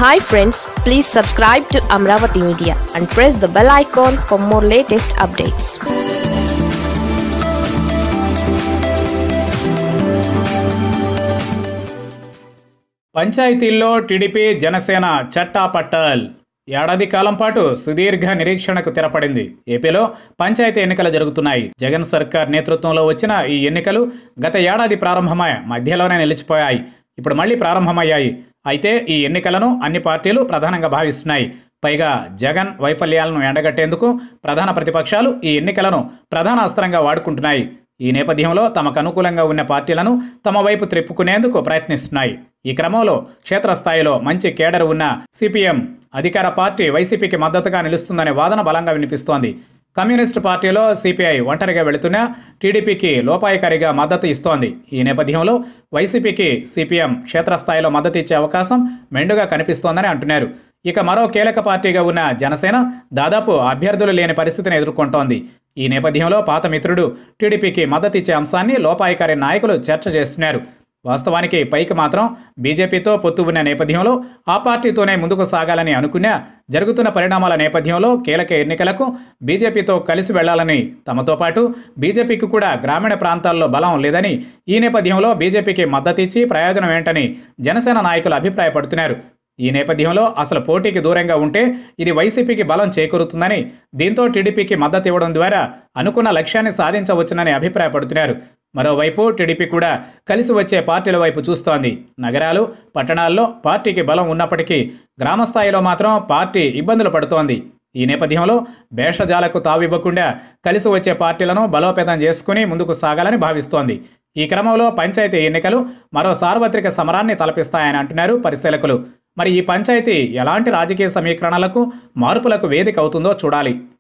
hi friends please subscribe to Amaravati media and press the bell icon for more latest updates పంచాయతీల్లో TDP Janasena చట్టా పట్టాల్ ఏడాది కాలం పాటు సుదీర్ఘ నిరీక్షణకు తెరపడింది ఏపీలో పంచాయతీ ఎన్నికలు జరుగుతున్నాయి జగన్ సర్కార్ నేతృత్వంలో వచ్చిన ఈ ఎన్నికలు గత ఏడాది ప్రారంభమై మధ్యలోనే నిలిచిపోయాయి ఇప్పుడు మళ్ళీ ప్రారంభమయ్యాయి అయితే ఈ ఎన్నికలను అన్ని పార్టీలు ప్రధానంగా భావిస్తున్నాయి పైగా జగన్ వైఫల్యాలను ఎండగట్టేందుకు ప్రధాన ప్రతిపక్షాలు ఈ ఎన్నికలను ప్రధాన అస్త్రంగా వాడుకుంటున్నాయి ఈ నేపథ్యంలో తమకు అనుకూలంగా ఉన్న పార్టీలను తమ వైపు త్రిప్పుకునేందుకు ప్రయత్నిస్తున్నాయి ఈ క్రమంలో క్షేత్రస్థాయిలో మంచి కేడర్ ఉన్న సిపిఎం అధికార పార్టీ వైసీపీకి మద్దతుగా నిలుస్తుందనే వాదన బలంగా వినిపిస్తోంది కమ్యూనిస్టు పార్టీలో సిపిఐ ఒంటరిగా వెళుతున్నా టీడీపీకి లోపాయకారిగా మద్దతు ఇస్తోంది ఈ నేపథ్యంలో వైసీపీకి సిపిఎం క్షేత్రస్థాయిలో మద్దతు ఇచ్చే అవకాశం మెండుగా కనిపిస్తోందని అంటున్నారు ఇక మరో కీలక పార్టీగా ఉన్న జనసేన దాదాపు అభ్యర్థులు లేని పరిస్థితిని ఎదుర్కొంటోంది ఈ నేపథ్యంలో పాత మిత్రుడు టీడీపీకి మద్దతు ఇచ్చే అంశాన్ని లోపాయకారి నాయకులు చర్చ చేస్తున్నారు వాస్తవానికి పైకి మాత్రం బీజేపీతో పొత్తు ఉన్న నేపథ్యంలో ఆ పార్టీతోనే ముందుకు సాగాలని అనుకున్నా జరుగుతున్న పరిణామాల నేపథ్యంలో కీలక ఎన్నికలకు బీజేపీతో కలిసి వెళ్లాలని తమతో పాటు బీజేపీకి కూడా గ్రామీణ ప్రాంతాల్లో బలం లేదని ఈ నేపథ్యంలో బీజేపీకి మద్దతిచ్చి ప్రయోజనం ఏంటని జనసేన నాయకులు అభిప్రాయపడుతున్నారు ఈ నేపథ్యంలో అసలు పోటీకి దూరంగా ఉంటే ఇది వైసీపీకి బలం చేకూరుతుందని దీంతో టీడీపీకి మద్దతు ఇవ్వడం ద్వారా అనుకున్న లక్ష్యాన్ని సాధించవచ్చునని అభిప్రాయపడుతున్నారు మరోవైపు టీడీపీ కూడా కలిసి వచ్చే పార్టీల వైపు చూస్తోంది నగరాలు పట్టణాల్లో పార్టీకి బలం ఉన్నప్పటికీ గ్రామస్థాయిలో మాత్రం పార్టీ ఇబ్బందులు పడుతోంది ఈ నేపథ్యంలో భేషజాలకు తావివ్వకుండా కలిసి వచ్చే పార్టీలను బలోపేతం చేసుకుని ముందుకు సాగాలని భావిస్తోంది ఈ క్రమంలో పంచాయతీ ఎన్నికలు మరో సార్వత్రిక సమరాన్ని తలపిస్తాయని అంటున్నారు పరిశీలకులు మరి ఈ పంచాయతీ ఎలాంటి రాజకీయ సమీకరణలకు మార్పులకు వేదిక అవుతుందో చూడాలి